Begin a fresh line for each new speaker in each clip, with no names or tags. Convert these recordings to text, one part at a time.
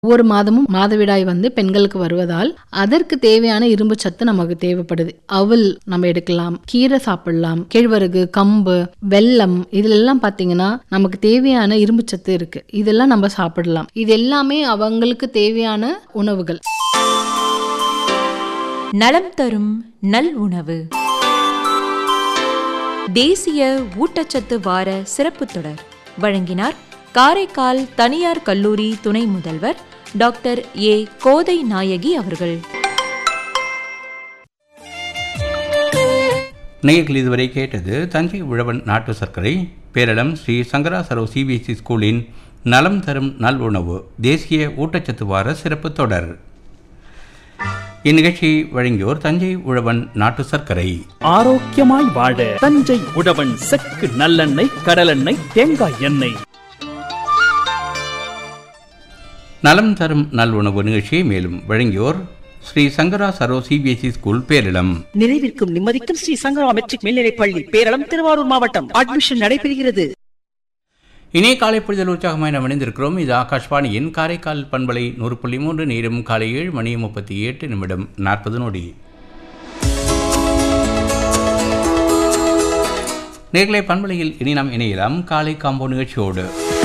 ஒவ்வொரு மாதமும் மாதவிடாய் வந்து பெண்களுக்கு வருவதால் அதற்கு தேவையான இரும்பு சத்து நமக்கு தேவைப்படுது அவல் நம்ம எடுக்கலாம் கீரை சாப்பிடலாம் கேழ்வரகு கம்பு வெல்லம் இதுல எல்லாம் பாத்தீங்கன்னா நமக்கு தேவையான இரும்பு சத்து இருக்கு இதெல்லாம் நம்ம சாப்பிடலாம் இது எல்லாமே அவங்களுக்கு தேவையான உணவுகள்
நலம் தரும் நல் உணவு தேசிய ஊட்டச்சத்து வார சிறப்பு தொடர் வழங்கினார் காரைக்கால் தனியார் கல்லூரி துணை முதல்வர் டாக்டர் ஏ கோதை நாயகி அவர்கள்
நேயர்கள் இதுவரை கேட்டது தஞ்சை உழவன் நாட்டு சர்க்கரை பேரளம் ஸ்ரீ சங்கராசரோ சிபிஎஸ்இ ஸ்கூலின் நலம் தரும் நல் உணவு தேசிய ஊட்டச்சத்து வார சிறப்பு தொடர் இந்நிகழ்ச்சியை வழங்கியோர் தஞ்சை உழவன் நாட்டு சர்க்கரை
ஆரோக்கியமாய் வாழ தஞ்சை உழவன் செக்கு நல்லெண்ணெய் கடலெண்ணெய் தேங்காய் எண்ணெய்
நலம் தரும் நல் உணவு நிகழ்ச்சியை மேலும் வழங்கியோர் ஸ்ரீ சங்கரா சரோ சிபிஎஸ்இ ஸ்கூல் பேரிளம்
நிறைவிற்கும் நிம்மதிக்கும் ஸ்ரீ சங்கரா மெட்ரிக் மேல்நிலைப் பள்ளி பேரளம் திருவாரூர் மாவட்டம் அட்மிஷன் நடைபெறுகிறது
இணைய காலை பொழுதில் உற்சாகமாய் நாம் இணைந்திருக்கிறோம் இது ஆகாஷ்வாணியின் காரைக்கால் பண்பலை நூறு புள்ளி மூன்று நேரம் காலை ஏழு மணி முப்பத்தி எட்டு நிமிடம் நாற்பது நொடி நேர்களை பண்பலையில் இனி நாம் இணையலாம் காலை காம்போ நிகழ்ச்சியோடு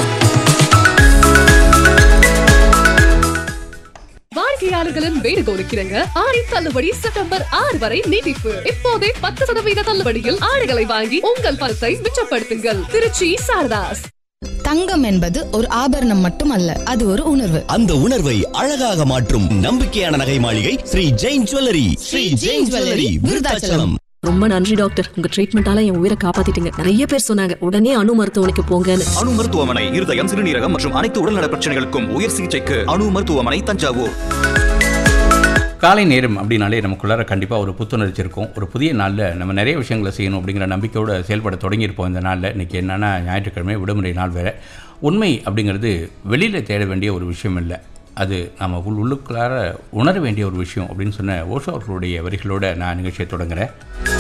வாடிக்கையாளர்களின் வேண்டுகோளுக்கிறங்க ஆடி தள்ளுபடி செப்டம்பர் ஆறு வரை நீட்டிப்பு இப்போதே பத்து சதவீத தள்ளுபடியில் ஆடைகளை வாங்கி உங்கள் பணத்தை மிச்சப்படுத்துங்கள் திருச்சி சாரதாஸ்
தங்கம் என்பது ஒரு ஆபரணம் மட்டுமல்ல அது ஒரு உணர்வு
அந்த உணர்வை அழகாக மாற்றும் நம்பிக்கையான நகை மாளிகை ஸ்ரீ ஜெயின் ஜுவல்லரி ஸ்ரீ ஜெயின் ஜுவல்லரி விருதாச்சலம்
ரொம்ப நன்றி டாக்டர் உங்க ட்ரீட்மெண்டால என் உயிரை காப்பாத்திட்டீங்க நிறைய பேர் சொன்னாங்க உடனே அணு மருத்துவமனைக்கு போங்கன்னு
அணு மருத்துவமனை இருதயம் சிறுநீரகம் மற்றும் அனைத்து உடல்நல பிரச்சனைகளுக்கும் உயர் சிகிச்சைக்கு அணு மருத்துவமனை தஞ்சாவூர்
காலை நேரம் அப்படின்னாலே நமக்குள்ளார கண்டிப்பாக ஒரு புத்துணர்ச்சி இருக்கும் ஒரு புதிய நாளில் நம்ம நிறைய விஷயங்களை செய்யணும் அப்படிங்கிற நம்பிக்கையோடு செயல்பட தொடங்கியிருப்போம் இந்த நாளில் இன்றைக்கி என்னென்னா ஞாயிற்றுக்கிழமை விடுமுறை நாள் வேறு உண்மை அப்படிங்கிறது வெளியில் தேட வேண்டிய ஒரு விஷயம் இல்லை அது நம்ம உள் உள்ளுக்குள்ளார உணர வேண்டிய ஒரு விஷயம் அப்படின்னு சொன்ன ஓஷோ அவர்களுடைய வரிகளோட நான் நிகழ்ச்சியை தொடங்குறேன்